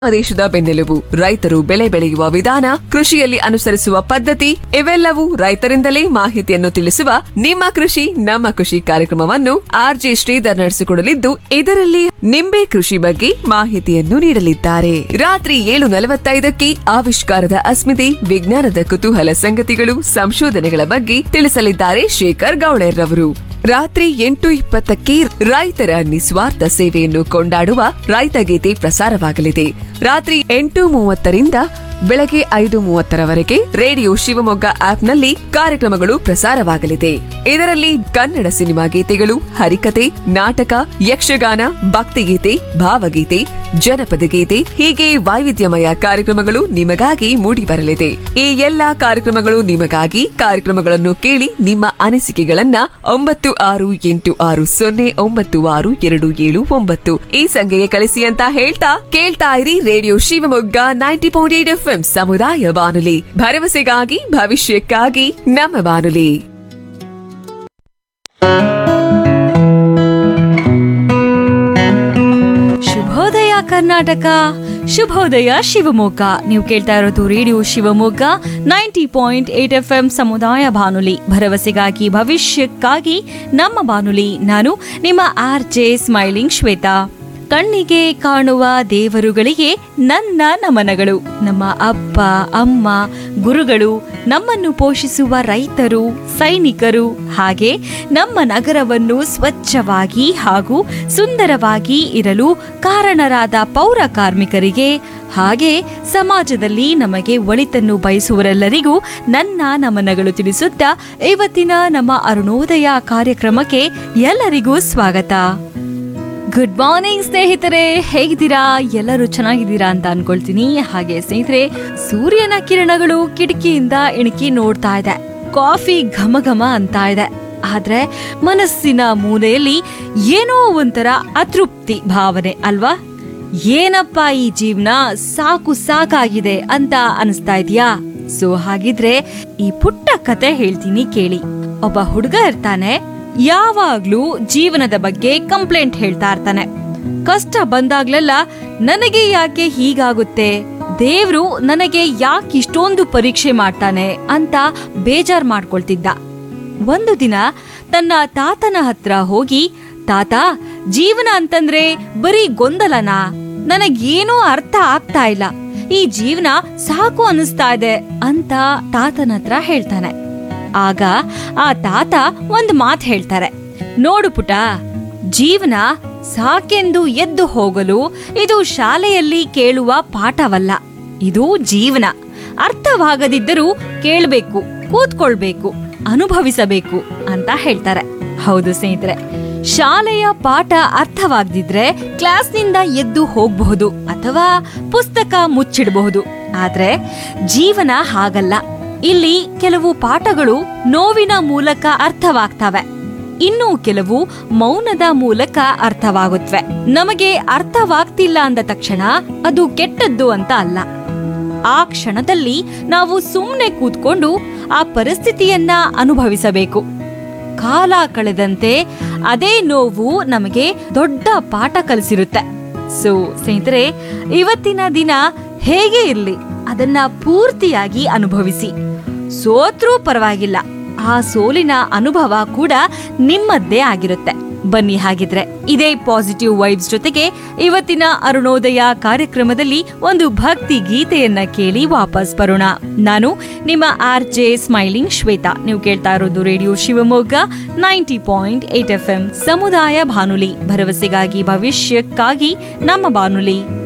ದೇಶದ ಬೆನ್ನೆಲುಬು ರೈತರು ಬೆಳೆ ಬೆಳೆಯುವ ವಿಧಾನ ಕೃಷಿಯಲ್ಲಿ ಅನುಸರಿಸುವ ಪದ್ಧತಿ ಇವೆಲ್ಲವೂ ರೈತರಿಂದಲೇ ಮಾಹಿತಿಯನ್ನು ತಿಳಿಸುವ ನಿಮ್ಮ ಕೃಷಿ ನಮ್ಮ ಕೃಷಿ ಕಾರ್ಯಕ್ರಮವನ್ನು ಆರ್ಜೆ ಶ್ರೀಧರ್ ನಡೆಸಿಕೊಡಲಿದ್ದು ಇದರಲ್ಲಿ ನಿಂಬೆ ಕೃಷಿ ಬಗ್ಗೆ ಮಾಹಿತಿಯನ್ನು ನೀಡಲಿದ್ದಾರೆ ರಾತ್ರಿ ಏಳು ನಲವತ್ತೈದಕ್ಕೆ ಆವಿಷ್ಕಾರದ ಅಸ್ಮಿತೆ ವಿಜ್ಞಾನದ ಕುತೂಹಲ ಸಂಗತಿಗಳು ಸಂಶೋಧನೆಗಳ ಬಗ್ಗೆ ತಿಳಿಸಲಿದ್ದಾರೆ ಶೇಖರ್ ಗೌಳೆರ್ರವರು ರಾತ್ರಿ ಎಂಟು ಇಪ್ಪತ್ತಕ್ಕೆ ರೈತರ ನಿಸ್ವಾರ್ಥ ಸೇವೆಯನ್ನು ಕೊಂಡಾಡುವ ರೈತಗೀತೆ ಪ್ರಸಾರವಾಗಲಿದೆ ರಾತ್ರಿ ಎಂಟು ಮೂವತ್ತರಿಂದ ಬೆಳಗ್ಗೆ ಐದು ಮೂವತ್ತರವರೆಗೆ ರೇಡಿಯೋ ಶಿವಮೊಗ್ಗ ಆಪ್ನಲ್ಲಿ ಕಾರ್ಯಕ್ರಮಗಳು ಪ್ರಸಾರವಾಗಲಿದೆ ಇದರಲ್ಲಿ ಕನ್ನಡ ಸಿನಿಮಾ ಗೀತೆಗಳು ಹರಿಕತೆ ನಾಟಕ ಯಕ್ಷಗಾನ ಭಕ್ತಿಗೀತೆ ಭಾವಗೀತೆ ಜನಪದ ಗೀತೆ ಹೀಗೆ ವೈವಿಧ್ಯಮಯ ಕಾರ್ಯಕ್ರಮಗಳು ನಿಮಗಾಗಿ ಮೂಡಿಬರಲಿದೆ ಈ ಎಲ್ಲಾ ಕಾರ್ಯಕ್ರಮಗಳು ನಿಮಗಾಗಿ ಕಾರ್ಯಕ್ರಮಗಳನ್ನು ಕೇಳಿ ನಿಮ್ಮ ಅನಿಸಿಕೆಗಳನ್ನ ಒಂಬತ್ತು ಆರು ಎಂಟು ಆರು ಸೊನ್ನೆ ಒಂಬತ್ತು ಆರು ಎರಡು ಏಳು ಒಂಬತ್ತು ಈ ಸಂಖ್ಯೆಗೆ ಕಳಿಸಿ ಅಂತ ಹೇಳ್ತಾ ಕೇಳ್ತಾ ಇರಿ radio Shivamogga ninety point eight F ಸಮುದಾಯ ಬಾನುಲಿ ಭರವಸೆಗಾಗಿ ಭವಿಷ್ಯಕ್ಕಾಗಿ ನಮ್ಮ ಬಾನುಲಿ ಶುಭೋದಯ ಕರ್ನಾಟಕ ಶುಭೋದಯ ಶಿವಮೊಗ್ಗ ನೀವು ಕೇಳ್ತಾ ಇರೋದು radio Shivamogga ninety point eight F M ಸಮುದಾಯ ಬಾನುಲಿ ಭರವಸೆಗಾಗಿ ಭವಿಷ್ಯಕ್ಕಾಗಿ ನಮ್ಮ ಬಾನುಲಿ ನಾನು ನಿಮ್ಮ ಆರ್ ಜೆ ಸ್ಮೈಲಿಂಗ್ ಶ್ವೇತಾ ಕಣ್ಣಿಗೆ ಕಾಣುವ ದೇವರುಗಳಿಗೆ ನನ್ನ ನಮನಗಳು ನಮ್ಮ ಅಪ್ಪ ಅಮ್ಮ ಗುರುಗಳು ನಮ್ಮನ್ನು ಪೋಷಿಸುವ ರೈತರು ಸೈನಿಕರು ಹಾಗೆ ನಮ್ಮ ನಗರವನ್ನು ಸ್ವಚ್ಛವಾಗಿ ಹಾಗೂ ಸುಂದರವಾಗಿ ಇರಲು ಕಾರಣರಾದ ಪೌರ ಕಾರ್ಮಿಕರಿಗೆ ಹಾಗೆ ಸಮಾಜದಲ್ಲಿ ನಮಗೆ ಒಳಿತನ್ನು ಬಯಸುವರೆಲ್ಲರಿಗೂ ನನ್ನ ನಮನಗಳು ತಿಳಿಸುತ್ತಾ ಇವತ್ತಿನ ನಮ್ಮ ಅರುಣೋದಯ ಕಾರ್ಯಕ್ರಮಕ್ಕೆ ಎಲ್ಲರಿಗೂ ಸ್ವಾಗತ ಗುಡ್ ಮಾರ್ನಿಂಗ್ ಸ್ನೇಹಿತರೆ ಹೇಗಿದ್ದೀರಾ ಎಲ್ಲರೂ ಚೆನ್ನಾಗಿದ್ದೀರಾ ಅಂತ ಅನ್ಕೊಳ್ತೀನಿ ಹಾಗೆ ಸ್ನೇಹಿತರೆ ಸೂರ್ಯನ ಕಿರಣಗಳು ಕಿಟಕಿಯಿಂದ ಇಣುಕಿ ನೋಡ್ತಾ ಇದೆ ಕಾಫಿ ಘಮ ಘಮ ಅಂತ ಇದೆ ಆದ್ರೆ ಮನಸ್ಸಿನ ಮೂಲೆಯಲ್ಲಿ ಏನೋ ಒಂಥರ ಅತೃಪ್ತಿ ಭಾವನೆ ಅಲ್ವಾ ಏನಪ್ಪ ಈ ಜೀವನ ಸಾಕು ಸಾಕಾಗಿದೆ ಅಂತ ಅನಿಸ್ತಾ ಇದೆಯಾ ಸೊ ಹಾಗಿದ್ರೆ ಈ ಪುಟ್ಟ ಕತೆ ಹೇಳ್ತೀನಿ ಕೇಳಿ ಒಬ್ಬ ಹುಡುಗ ಇರ್ತಾನೆ ಯಾವಾಗ್ಲೂ ಜೀವನದ ಬಗ್ಗೆ ಕಂಪ್ಲೇಂಟ್ ಹೇಳ್ತಾ ಇರ್ತಾನೆ ಕಷ್ಟ ಬಂದಾಗ್ಲೆಲ್ಲ ನನಗೆ ಯಾಕೆ ಹೀಗಾಗುತ್ತೆ ದೇವ್ರು ನನಗೆ ಯಾಕೆ ಇಷ್ಟೊಂದು ಪರೀಕ್ಷೆ ಮಾಡ್ತಾನೆ ಅಂತ ಬೇಜಾರ್ ಮಾಡ್ಕೊಳ್ತಿದ್ದ ಒಂದು ದಿನ ತನ್ನ ತಾತನ ಹತ್ರ ಹೋಗಿ ತಾತ ಜೀವನ ಅಂತಂದ್ರೆ ಬರೀ ಗೊಂದಲನಾ ನನಗೇನೂ ಅರ್ಥ ಆಗ್ತಾ ಇಲ್ಲ ಈ ಜೀವನ ಸಾಕು ಅನಿಸ್ತಾ ಇದೆ ಅಂತ ತಾತನ ಹತ್ರ ಹೇಳ್ತಾನೆ ಆಗ ಆ ತಾತ ಒಂದ್ ಮಾತ್ ಹೇಳ್ತಾರೆ ನೋಡು ಪುಟ ಜೀವನ ಸಾಕೆಂದು ಎದ್ದು ಹೋಗಲು ಇದು ಶಾಲೆಯಲ್ಲಿ ಕೇಳುವ ಪಾಠವಲ್ಲ ಇದು ಜೀವನ ಅರ್ಥವಾಗದಿದ್ದರೂ ಕೇಳಬೇಕು ಕೂತ್ಕೊಳ್ಬೇಕು ಅನುಭವಿಸಬೇಕು ಅಂತ ಹೇಳ್ತಾರೆ ಹೌದು ಸ್ನೇಹಿತರೆ ಶಾಲೆಯ ಪಾಠ ಅರ್ಥವಾಗದಿದ್ರೆ ಕ್ಲಾಸ್ನಿಂದ ಎದ್ದು ಹೋಗಬಹುದು ಅಥವಾ ಪುಸ್ತಕ ಮುಚ್ಚಿಡಬಹುದು ಆದ್ರೆ ಜೀವನ ಹಾಗಲ್ಲ ಇಲ್ಲಿ ಕೆಲವು ಪಾಠಗಳು ನೋವಿನ ಮೂಲಕ ಅರ್ಥವಾಗ್ತವೆ ಇನ್ನು ಕೆಲವು ಮೌನದ ಮೂಲಕ ಅರ್ಥವಾಗುತ್ತವೆ ನಮಗೆ ಅರ್ಥವಾಗ್ತಿಲ್ಲ ಅಂದ ತಕ್ಷಣ ಅದು ಕೆಟ್ಟದ್ದು ಅಂತ ಅಲ್ಲ ಆ ಕ್ಷಣದಲ್ಲಿ ನಾವು ಸುಮ್ಮನೆ ಕೂತ್ಕೊಂಡು ಆ ಪರಿಸ್ಥಿತಿಯನ್ನ ಅನುಭವಿಸಬೇಕು ಕಾಲ ಕಳೆದಂತೆ ಅದೇ ನೋವು ನಮಗೆ ದೊಡ್ಡ ಪಾಠ ಕಲಿಸಿರುತ್ತೆ ಸೊ ಸ್ನೇಹಿತರೆ ಇವತ್ತಿನ ದಿನ ಹೇಗೆ ಇರ್ಲಿ ಅದನ್ನ ಪೂರ್ತಿಯಾಗಿ ಅನುಭವಿಸಿ ಸೋತ್ರೂ ಪರವಾಗಿಲ್ಲ ಆ ಸೋಲಿನ ಅನುಭವ ಕೂಡ ನಿಮ್ಮದ್ದೇ ಆಗಿರುತ್ತೆ ಬನ್ನಿ ಹಾಗಿದ್ರೆ ಇದೇ ಪಾಸಿಟಿವ್ ವೈಬ್ಸ್ ಜೊತೆಗೆ ಇವತ್ತಿನ ಅರುಣೋದಯ ಕಾರ್ಯಕ್ರಮದಲ್ಲಿ ಒಂದು ಭಕ್ತಿ ಗೀತೆಯನ್ನ ಕೇಳಿ ವಾಪಸ್ ಬರೋಣ ನಾನು ನಿಮ್ಮ ಆರ್ ಜೆ ಸ್ಮೈಲಿಂಗ್ ಶ್ವೇತಾ ನೀವು ಕೇಳ್ತಾ ಇರೋದು radio Shivamogga ninety point eight F M ಸಮುದಾಯ ಬಾನುಲಿ ಭರವಸೆಗಾಗಿ ಭವಿಷ್ಯಕ್ಕಾಗಿ ನಮ್ಮ ಬಾನುಲಿ